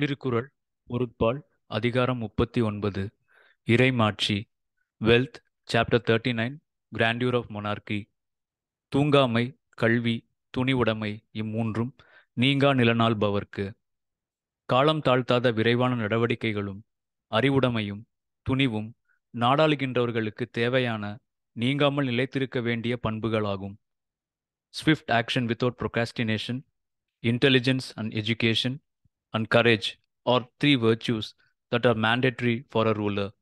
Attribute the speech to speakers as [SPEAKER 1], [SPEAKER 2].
[SPEAKER 1] திருக்குறள் பொருட்பால் அதிகாரம் முப்பத்தி ஒன்பது இறைமாட்சி wealth chapter thirty nine grandeur of monarchy தூங்காமை கல்வி துணிவுடைமை இம்மூன்றும் நீங்கா நிலநாள்பவர்க்கு காலம் தாழ்த்தாத விரைவான நடவடிக்கைகளும் அறிவுடைமையும் துணிவும் நாடாளுகின்றவர்களுக்கு தேவையான நீங்காமல் நிலைத்திருக்க வேண்டிய பண்புகளாகும் swift action without procrastination intelligence and education and courage are three virtues that are mandatory for a ruler